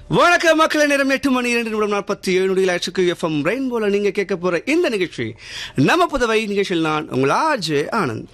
வணக்கம் மக்களே நேரம் எட்டு மணி இரண்டு நிமிடம் நாற்பத்தி ஏழு நொடிகள் ஆட்சிக்கு எஃப்எம் ரெயின்போல நீங்க கேட்க போற இந்த நிகழ்ச்சி நம்ம புதவை நிகழ்ச்சியில் நான் உங்கள் ஆர்ஜே ஆனந்த்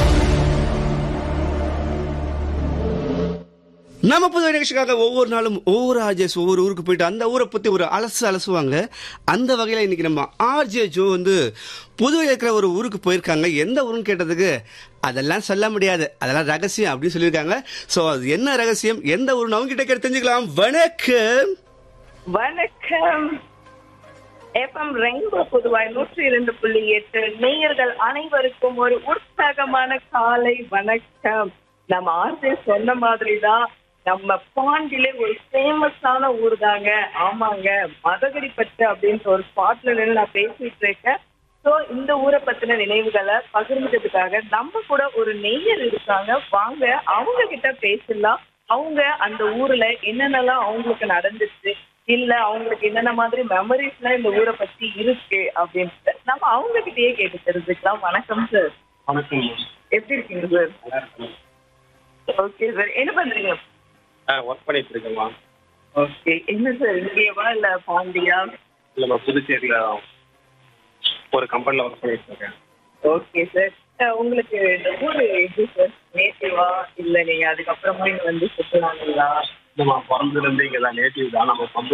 நம்ம புதுவை நிகழ்ச்சிக்காக ஒவ்வொரு நாளும் ஒவ்வொரு ஆர்ஜேஸ் ஒவ்வொரு ஊருக்கு போயிட்டு அந்த ஊரை பத்தி ஒரு அலசு அலசுவாங்க அந்த வகையில இன்னைக்கு நம்ம ஆர்ஜே ஜோ வந்து புதுவையில் இருக்கிற ஒரு ஊருக்கு போயிருக்காங்க எந்த ஊருன்னு கேட்டதுக்கு அதெல்லாம் சொல்ல முடியாது அதெல்லாம் ரகசியம் அப்படின்னு சொல்லியிருக்காங்க சோ அது என்ன ரகசியம் எந்த ஊருன்னு அவங்க கிட்ட கேட்டு தெரிஞ்சுக்கலாம் வணக்கம் வணக்கம் எஃப்எம் ரெயின்போ புதுவாய் நூற்றி இரண்டு புள்ளி எட்டு நேயர்கள் அனைவருக்கும் ஒரு உற்சாகமான காலை வணக்கம் நம்ம ஆசை சொன்ன மாதிரிதான் நம்ம பாண்டிலே ஒரு ஃபேமஸான ஊர் தாங்க ஆமாங்க மதகடிப்பட்டு அப்படின்ற ஒரு ஸ்பாட்ல நின்று நான் பேசிட்டு இருக்கேன் சோ இந்த ஊரை பத்தின நினைவுகளை பகிர்ந்துக்கிறதுக்காக நம்ம கூட ஒரு நெய்யர் இருக்காங்க வாங்க அவங்க கிட்ட பேசலாம் அவங்க அந்த ஊர்ல என்னென்னலாம் அவங்களுக்கு நடந்துச்சு இல்ல அவங்களுக்கு என்னென்ன மாதிரி மெமரிஸ் எல்லாம் இந்த ஊரை பத்தி இருக்கு அப்படின்ட்டு நம்ம அவங்க கிட்டயே கேட்டு தெரிஞ்சுக்கலாம் வணக்கம் சார் வணக்கம் எப்படி இருக்கீங்க சார் நல்லா இருக்கேன் ஓகே சார் என்ன பண்றீங்க ஆ ஒர்க் பண்ணிட்டு இருக்கேம்மா ஓகே என்ன சார் இங்கேவா இல்ல பாண்டியா இல்லைம்மா புதுச்சேரியில் ஒரு கம்பெனியில் ஒர்க் பண்ணிட்டு இருக்கேன் ஓகே சார் உங்களுக்கு இந்த ஊரு எப்படி சார் நேட்டிவா இல்ல நீங்க அதுக்கப்புறமா இங்க வந்து சுற்றுலாங்களா இல்லைம்மா பிறந்ததுலேருந்து இங்கே தான் நேட்டிவ் தான் நம்ம சொந்த